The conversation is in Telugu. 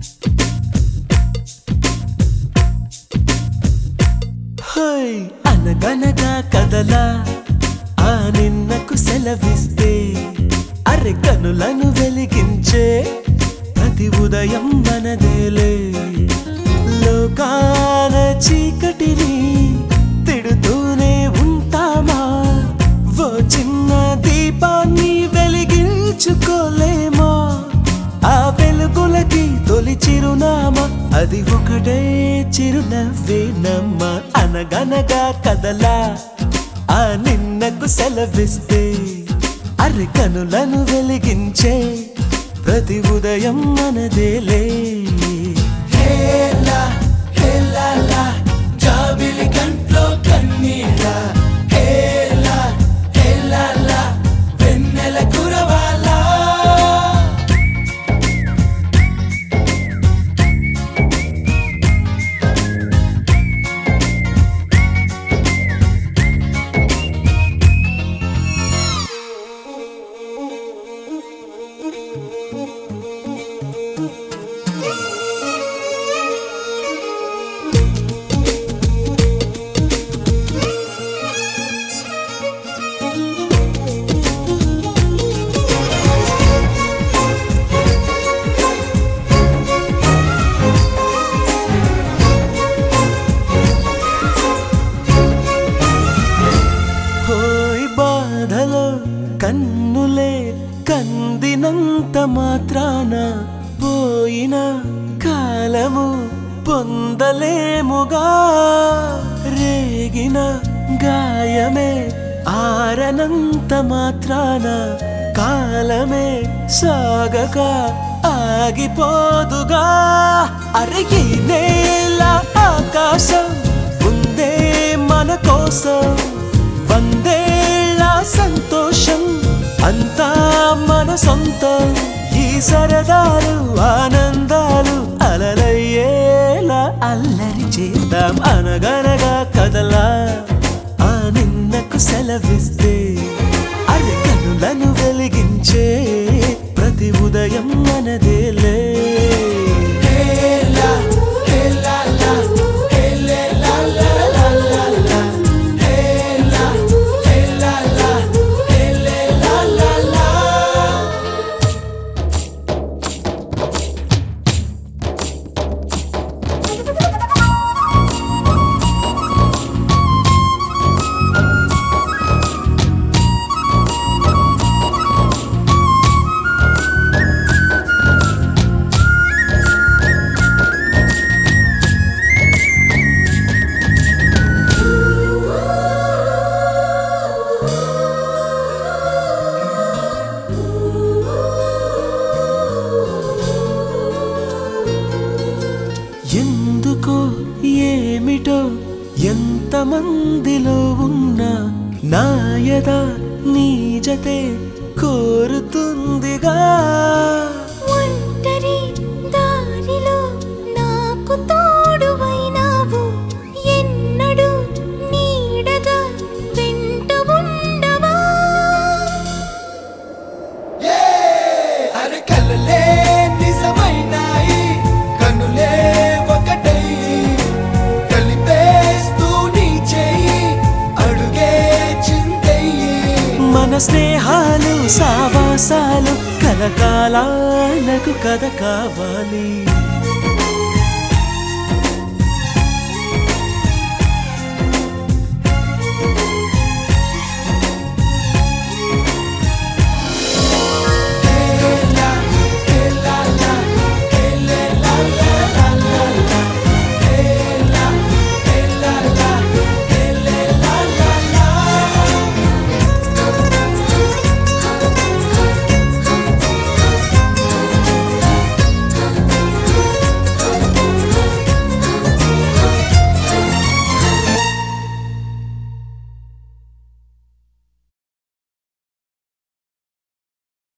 హోయ్ అనగనగా కదలా ఆ నిన్నకు సెలవిస్తే అరె కనులను వెలిగించే ప్రతి ఉదయం మనదేలే లోకాల చీకటిని తిడుతూనే ఉంటామా ఓ చిన్న దీపాన్ని వెలిగించుకోలేమా ఆ వెలుగులకి తొలి చిరునామా అది ఒకటే చిరునవ్వేనమ్మా అనగనగా కదలా ఆ నిన్నకు సెలవిస్తే అరి కనులను వెలిగించే ప్రతి ఉదయం మనదేలే హేలా హేలా లా, జాబిలి కంట్లో కన్నీళ్ళ హేలా హేలా లా, వెన్నెల కురవాలా హోయ్ బాధలో కన్నులే కందినంత మాత్రాన పోయిన కాలము పొందలేముగా రేగిన గాయమే ఆరనంత మాత్రాన కాలమే సాగక ఆగిపోదుగా అరగి నేల ఆకాశం ఉందే మన కోసం వందేళ్ళ సంతోషం అంతా మన సొంతం ఈ సరదాలు ఆనందాలు అలలయ్యేలా అల్లరి చేద్దాం అనగనగా కదలా ఆ నిన్నకు సెలవిస్తే అరే కనులను వెలిగించే ప్రతి ఉదయం మనదేలే హేలా, హేలా లా, హేలే లా లా లా లా లా. హేలా, హేలా లా, హేలే లా లా లా. ఎందుకో ఏమిటో ఎంతమందిలో ఉన్నా నాయద నీజతే కోరుతుందిగా ఒంటరి దారిలో నాకు తోడువైనావు ఎన్నడూ నీడగా వెంట ఉండవా అరే కలలే నిజమైనాయి కనులే ఒకటై కలిపేస్తూ నీ చేయి అడుగే చింతయ్యి మన స్నేహాలు సావాసాలు కలకాలాలకు కథ కావాలి